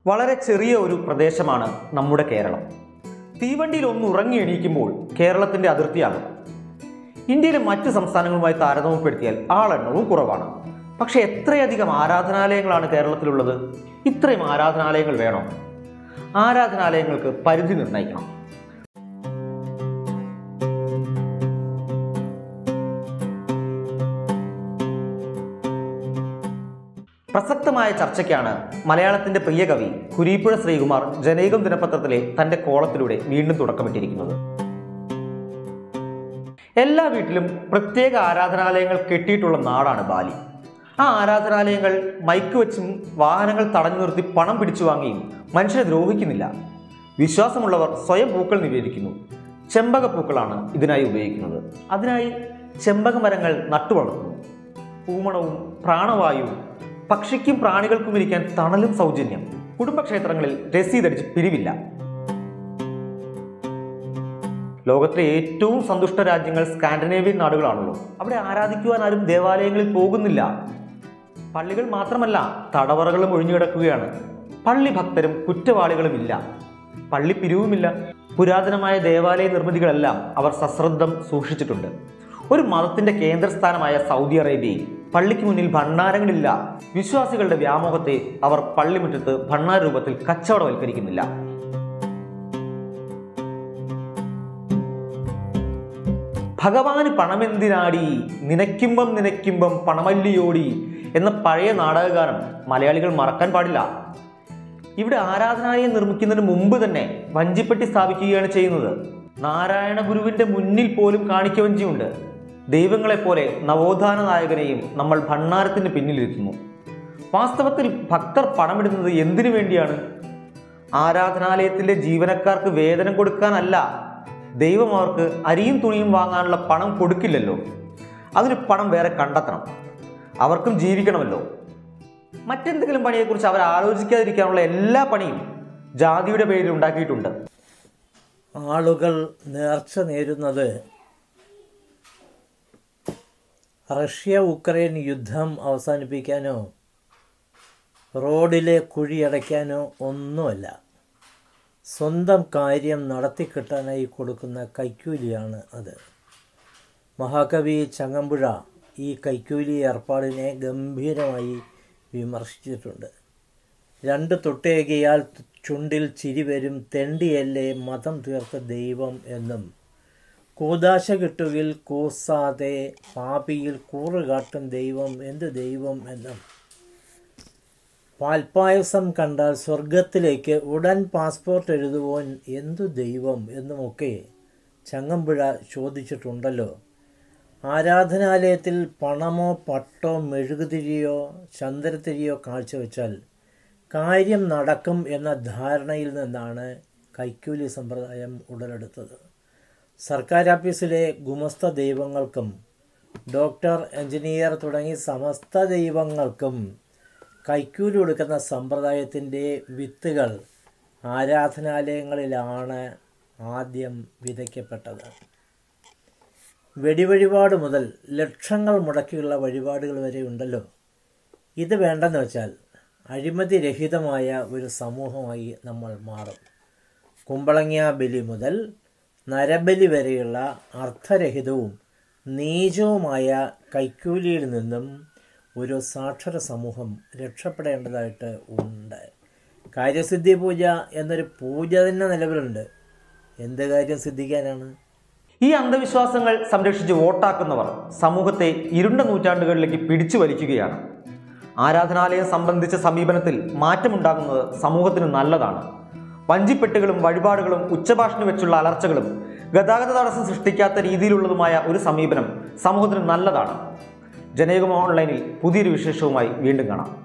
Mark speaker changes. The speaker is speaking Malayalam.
Speaker 1: വളരെ ചെറിയ ഒരു പ്രദേശമാണ് നമ്മുടെ കേരളം തീവണ്ടിയിൽ ഒന്ന് ഉറങ്ങി എണീക്കുമ്പോൾ കേരളത്തിൻ്റെ അതിർത്തിയാകും ഇന്ത്യയിലെ മറ്റ് സംസ്ഥാനങ്ങളുമായി താരതമ്യപ്പെടുത്തിയാൽ ആളെണ്ണവും കുറവാണ് പക്ഷെ എത്രയധികം ആരാധനാലയങ്ങളാണ് കേരളത്തിലുള്ളത് ഇത്രയും ആരാധനാലയങ്ങൾ വേണോ ആരാധനാലയങ്ങൾക്ക് പരിധി നിർണ്ണയിക്കണം പ്രസക്തമായ ചർച്ചയ്ക്കാണ് മലയാളത്തിന്റെ പ്രിയ കവി കുരീപ്പുഴ ശ്രീകുമാർ ജനൈകം ദിനപത്രത്തിലെ തന്റെ കോളത്തിലൂടെ വീണ്ടും തുടക്കമിട്ടിരിക്കുന്നത് എല്ലാ വീട്ടിലും പ്രത്യേക ആരാധനാലയങ്ങൾ കെട്ടിയിട്ടുള്ള നാടാണ് ബാലി ആ ആരാധനാലയങ്ങൾ മൈക്ക് വെച്ചും വാഹനങ്ങൾ തടഞ്ഞു നിർത്തി പണം പിടിച്ചു വാങ്ങിയും മനുഷ്യരെ ദ്രോഹിക്കുന്നില്ല വിശ്വാസമുള്ളവർ സ്വയം പൂക്കൾ നിവേദിക്കുന്നു ചെമ്പകപ്പൂക്കളാണ് ഇതിനായി ഉപയോഗിക്കുന്നത് അതിനായി ചെമ്പക മരങ്ങൾ നട്ടുവളർത്തുന്നു പൂമണവും പ്രാണവായുവും പക്ഷിക്കും പ്രാണികൾക്കും ഇരിക്കാൻ തണലും സൗജന്യം കുടുംബക്ഷേത്രങ്ങളിൽ രസീതടിച്ച് പിരിവില്ല ലോകത്തിലെ ഏറ്റവും സന്തുഷ്ട രാജ്യങ്ങൾ സ്കാൻഡിനേവിയൻ നാടുകളാണല്ലോ അവിടെ ആരാധിക്കുവാൻ ആരും ദേവാലയങ്ങളിൽ പോകുന്നില്ല പള്ളികൾ മാത്രമല്ല തടവറകളും ഒഴിഞ്ഞുകിടക്കുകയാണ് പള്ളി ഭക്തരും കുറ്റവാളികളുമില്ല പള്ളി പിരിവുമില്ല പുരാതനമായ ദേവാലയ നിർമ്മിതികളെല്ലാം അവർ സശ്രദ്ധം സൂക്ഷിച്ചിട്ടുണ്ട് ഒരു മതത്തിന്റെ കേന്ദ്രസ്ഥാനമായ സൗദി അറേബ്യയിൽ പള്ളിക്ക് മുന്നിൽ ഭണ്ണാരങ്ങളില്ല വിശ്വാസികളുടെ വ്യാമോഹത്തെ അവർ പള്ളിമുറ്റത്ത് ഭണ്ണാര രൂപത്തിൽ കച്ചവടവൽക്കരിക്കുന്നില്ല ഭഗവാന് പണമെന്തിനാടി നിനയ്ക്കുമ്പം നിനയ്ക്കുമ്പം പണമല്ലിയോടി എന്ന പഴയ നാടകഗാനം മലയാളികൾ മറക്കാൻ പാടില്ല ഇവിടെ ആരാധനാലയം നിർമ്മിക്കുന്നതിന് മുമ്പ് തന്നെ വഞ്ചിപ്പെട്ടി സ്ഥാപിക്കുകയാണ് ചെയ്യുന്നത് നാരായണ ഗുരുവിന്റെ മുന്നിൽ പോലും കാണിക്കവഞ്ചിയുണ്ട് ദൈവങ്ങളെപ്പോലെ നവോത്ഥാന നായകനെയും നമ്മൾ ഭണ്ണാരത്തിന് പിന്നിലിരുത്തുന്നു വാസ്തവത്തിൽ ഭക്തർ പണമിടുന്നത് എന്തിനു വേണ്ടിയാണ് ആരാധനാലയത്തിലെ ജീവനക്കാർക്ക് വേതനം കൊടുക്കാനല്ല ദൈവം അവർക്ക് അരിയും തുണിയും വാങ്ങാനുള്ള പണം കൊടുക്കില്ലല്ലോ അതിന് പണം വേറെ കണ്ടെത്തണം അവർക്കും ജീവിക്കണമല്ലോ മറ്റെന്തെങ്കിലും പണിയെക്കുറിച്ച് അവർ ആലോചിക്കാതിരിക്കാനുള്ള എല്ലാ പണിയും ജാതിയുടെ പേരിൽ ഉണ്ടാക്കിയിട്ടുണ്ട്
Speaker 2: ആളുകൾ നേർച്ച നേരുന്നത് റഷ്യ ഉക്രൈൻ യുദ്ധം അവസാനിപ്പിക്കാനോ റോഡിലെ കുഴിയടയ്ക്കാനോ ഒന്നുമല്ല സ്വന്തം കാര്യം നടത്തിക്കിട്ടാനായി കൊടുക്കുന്ന കൈക്കൂലിയാണ് അത് മഹാകവി ചങ്ങമ്പുഴ ഈ കൈക്കൂലി ഏർപ്പാടിനെ ഗംഭീരമായി വിമർശിച്ചിട്ടുണ്ട് രണ്ട് തൊട്ടേകിയാൽ ചുണ്ടിൽ ചിരി വരും തെണ്ടിയല്ലേ മതം തീർത്ത ദൈവം എന്നും കൂതാശ കിട്ടുകിൽ കൂസാതെ പാപിയിൽ കൂറുകാട്ടും ദൈവം എന്ത് ദൈവം എന്നും പാൽപ്പായസം കണ്ടാൽ സ്വർഗത്തിലേക്ക് ഉടൻ പാസ്പോർട്ട് എഴുതുവാൻ എന്തു ദൈവം എന്നുമൊക്കെ ചങ്ങമ്പുഴ ചോദിച്ചിട്ടുണ്ടല്ലോ ആരാധനാലയത്തിൽ പണമോ പട്ടോ മെഴുകുതിരിയോ ചന്ദനത്തിരിയോ കാഴ്ചവെച്ചാൽ കാര്യം നടക്കും എന്ന ധാരണയിൽ നിന്നാണ് കൈക്കൂലി സമ്പ്രദായം ഉടലെടുത്തത് സർക്കാർ ഓഫീസിലെ ഗുമസ്ത ദൈവങ്ങൾക്കും ഡോക്ടർ എഞ്ചിനീയർ തുടങ്ങി സമസ്ത ദൈവങ്ങൾക്കും കൈക്കൂലി കൊടുക്കുന്ന സമ്പ്രദായത്തിൻ്റെ വിത്തുകൾ ആരാധനാലയങ്ങളിലാണ് ആദ്യം വിതയ്ക്കപ്പെട്ടത് വെടിവഴിപാട് മുതൽ ലക്ഷങ്ങൾ മുടക്കിയുള്ള വഴിപാടുകൾ വരെ ഉണ്ടല്ലോ ഇത് വേണ്ടെന്ന് വെച്ചാൽ അഴിമതി രഹിതമായ ഒരു സമൂഹമായി നമ്മൾ മാറും കുമ്പളങ്ങ ബലി മുതൽ നരബലി വരെയുള്ള അർത്ഥരഹിതവും നീചവുമായ കൈക്കൂലിയിൽ നിന്നും ഒരു സാക്ഷര സമൂഹം രക്ഷപ്പെടേണ്ടതായിട്ട് ഉണ്ട് കാര്യസിദ്ധി പൂജ എന്നൊരു പൂജ തന്നെ നിലവിലുണ്ട് എന്ത് കാര്യം സിദ്ധിക്കാനാണ്
Speaker 1: ഈ അന്ധവിശ്വാസങ്ങൾ സംരക്ഷിച്ച് വോട്ടാക്കുന്നവർ സമൂഹത്തെ ഇരുണ്ട നൂറ്റാണ്ടുകളിലേക്ക് പിടിച്ചു വലിക്കുകയാണ് ആരാധനാലയം സംബന്ധിച്ച സമീപനത്തിൽ മാറ്റമുണ്ടാകുന്നത് സമൂഹത്തിന് നല്ലതാണ് വഞ്ചിപ്പെട്ടുകളും വഴിപാടുകളും ഉച്ചഭാഷണി വെച്ചുള്ള അലർച്ചകളും ഗതാഗത തടസ്സം സൃഷ്ടിക്കാത്ത രീതിയിലുള്ളതുമായ ഒരു സമീപനം സമൂഹത്തിന് നല്ലതാണ് ജനയുഗം ഓൺലൈനിൽ പുതിയൊരു വിശേഷവുമായി വീണ്ടും കാണാം